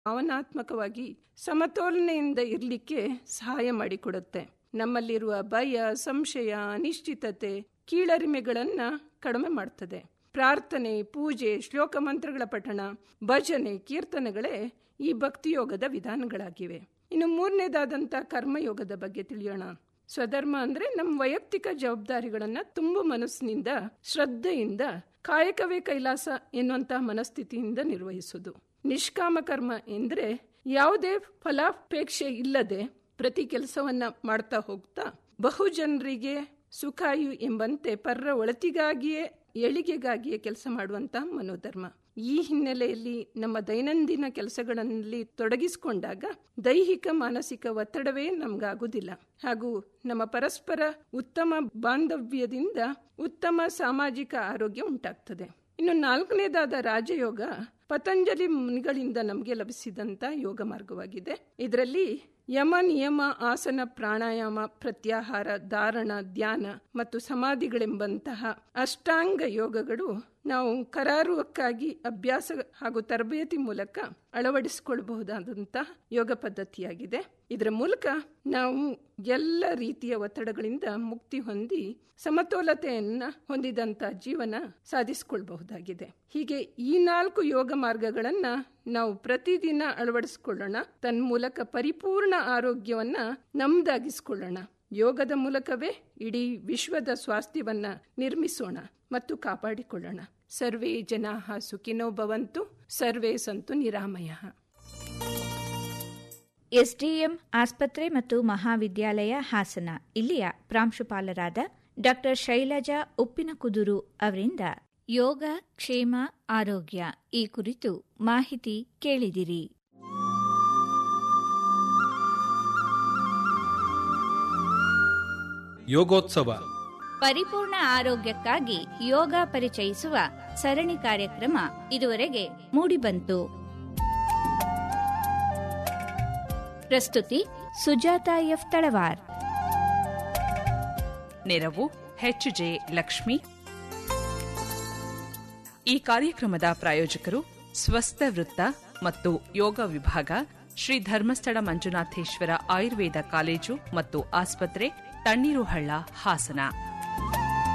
ಭಾವನಾತ್ಮಕವಾಗಿ ಸಮತೋಲನೆಯಿಂದ ಇರಲಿಕ್ಕೆ ಸಹಾಯ ಮಾಡಿಕೊಡುತ್ತೆ ನಮ್ಮಲ್ಲಿರುವ ಭಯ ಸಂಶಯ ಅನಿಶ್ಚಿತತೆ ಕೀಳರಿಮೆಗಳನ್ನ ಕಡಿಮೆ ಮಾಡ್ತದೆ ಪ್ರಾರ್ಥನೆ ಪೂಜೆ ಶ್ಲೋಕ ಮಂತ್ರಗಳ ಪಠಣ ಭಜನೆ ಕೀರ್ತನೆಗಳೇ ಈ ಭಕ್ತಿಯೋಗದ ವಿಧಾನಗಳಾಗಿವೆ ಇನ್ನು ಮೂರನೇದಾದಂಥ ಕರ್ಮಯೋಗದ ಬಗ್ಗೆ ತಿಳಿಯೋಣ ಸ್ವಧರ್ಮ ಅಂದ್ರೆ ನಮ್ಮ ವೈಯಕ್ತಿಕ ಜವಾಬ್ದಾರಿಗಳನ್ನ ತುಂಬ ಮನಸ್ಸಿನಿಂದ ಶ್ರದ್ಧೆಯಿಂದ ಕಾಯಕವೇ ಕೈಲಾಸ ಎನ್ನುವಂತಹ ಮನಸ್ಥಿತಿಯಿಂದ ನಿರ್ವಹಿಸುವುದು ನಿಷ್ಕಾಮ ಕರ್ಮ ಎಂದ್ರೆ ಯಾವುದೇ ಫಲಾಪೇಕ್ಷೆ ಇಲ್ಲದೆ ಪ್ರತಿ ಕೆಲಸವನ್ನ ಮಾಡ್ತಾ ಹೋಗ್ತಾ ಬಹು ಜನರಿಗೆ ಸುಖಾಯು ಎಂಬಂತೆ ಪರ್ರ ಒಳತಿಗಾಗಿಯೇ ಏಳಿಗೆಗಾಗಿಯೇ ಕೆಲಸ ಮಾಡುವಂತಹ ಮನೋಧರ್ಮ ಈ ಹಿನ್ನೆಲೆಯಲ್ಲಿ ನಮ್ಮ ದೈನಂದಿನ ಕೆಲಸಗಳಲ್ಲಿ ತೊಡಗಿಸಿಕೊಂಡಾಗ ದೈಹಿಕ ಮಾನಸಿಕ ಒತ್ತಡವೇ ನಮ್ಗಾಗುದಿಲ್ಲ ಹಾಗೂ ನಮ್ಮ ಪರಸ್ಪರ ಉತ್ತಮ ಬಾಂಧವ್ಯದಿಂದ ಉತ್ತಮ ಸಾಮಾಜಿಕ ಆರೋಗ್ಯ ಉಂಟಾಗ್ತದೆ ಇನ್ನು ನಾಲ್ಕನೇದಾದ ರಾಜಯೋಗ ಪತಂಜಲಿ ಮುನಿಗಳಿಂದ ನಮಗೆ ಲಭಿಸಿದಂತ ಯೋಗ ಮಾರ್ಗವಾಗಿದೆ ಇದರಲ್ಲಿ ಯಮ ನಿಯಮ ಆಸನ ಪ್ರಾಣಾಯಾಮ ಪ್ರತ್ಯಾಹಾರ ಧಾರಣ ಧ್ಯಾನ ಮತ್ತು ಸಮಾಧಿಗಳೆಂಬಂತಹ ಅಷ್ಟಾಂಗ ಯೋಗಗಳು ನಾವು ಕರಾರುವಕ್ಕಾಗಿ ಅಭ್ಯಾಸ ಹಾಗೂ ತರಬೇತಿ ಮೂಲಕ ಅಳವಡಿಸಿಕೊಳ್ಳಬಹುದಾದಂತಹ ಯೋಗ ಪದ್ಧತಿಯಾಗಿದೆ ಇದರ ಮೂಲಕ ನಾವು ಎಲ್ಲ ರೀತಿಯ ಒತ್ತಡಗಳಿಂದ ಮುಕ್ತಿ ಹೊಂದಿ ಸಮತೋಲತೆಯನ್ನ ಹೊಂದಿದಂತ ಜೀವನ ಸಾಧಿಸಿಕೊಳ್ಬಹುದಾಗಿದೆ ಹೀಗೆ ಈ ನಾಲ್ಕು ಯೋಗ ಮಾರ್ಗಗಳನ್ನ ನಾವು ಪ್ರತಿದಿನ ಅಳವಡಿಸಿಕೊಳ್ಳೋಣ ತನ್ಮೂಲಕ ಪರಿಪೂರ್ಣ ಆರೋಗ್ಯವನ್ನ ನಮ್ದಾಗಿಸಿಕೊಳ್ಳೋಣ ಯೋಗದ ಮೂಲಕವೇ ಇಡೀ ವಿಶ್ವದ ಸ್ವಾಸ್ಥ್ಯವನ್ನ ನಿರ್ಮಿಸೋಣ ಮತ್ತು ಕಾಪಾಡಿಕೊಳ್ಳೋಣ ಸರ್ವೇ ಜನಾ ಸುಖಿನೋ ಭವಂತು ಸರ್ವೇ ಸಂತು ನಿರಾಮಯ ಎಸ್ಡಿಎಂ ಆಸ್ಪತ್ರೆ ಮತ್ತು ಮಹಾವಿದ್ಯಾಲಯ ಹಾಸನ ಇಲ್ಲಿಯ ಪ್ರಾಂಶುಪಾಲರಾದ ಡಾ ಶೈಲಜಾ ಉಪ್ಪಿನಕುದುರು ಅವರಿಂದ ಯೋಗ ಕ್ಷೇಮ ಆರೋಗ್ಯ ಈ ಕುರಿತು ಮಾಹಿತಿ ಕೇಳಿದಿರಿ ಯೋಗೋತ್ಸವ ಪರಿಪೂರ್ಣ ಆರೋಗ್ಯಕ್ಕಾಗಿ ಯೋಗ ಪರಿಚಯಿಸುವ ಸರಣಿ ಕಾರ್ಯಕ್ರಮ ಇದುವರೆಗೆ ಮೂಡಿಬಂತು ಪ್ರಸ್ತುತಿ ಸುಜಾತ ಎಫ್ ತಳವಾರ್ ನೆರವು ಎಚ್.ಜೆ. ಲಕ್ಷ್ಮಿ ಈ ಕಾರ್ಯಕ್ರಮದ ಪ್ರಾಯೋಜಕರು ಸ್ವಸ್ಥ ವೃತ್ತ ಮತ್ತು ಯೋಗ ವಿಭಾಗ ಶ್ರೀ ಧರ್ಮಸ್ಥಳ ಮಂಜುನಾಥೇಶ್ವರ ಆಯುರ್ವೇದ ಕಾಲೇಜು ಮತ್ತು ಆಸ್ಪತ್ರೆ ತಣ್ಣೀರುಹಳ್ಳ ಹಾಸನ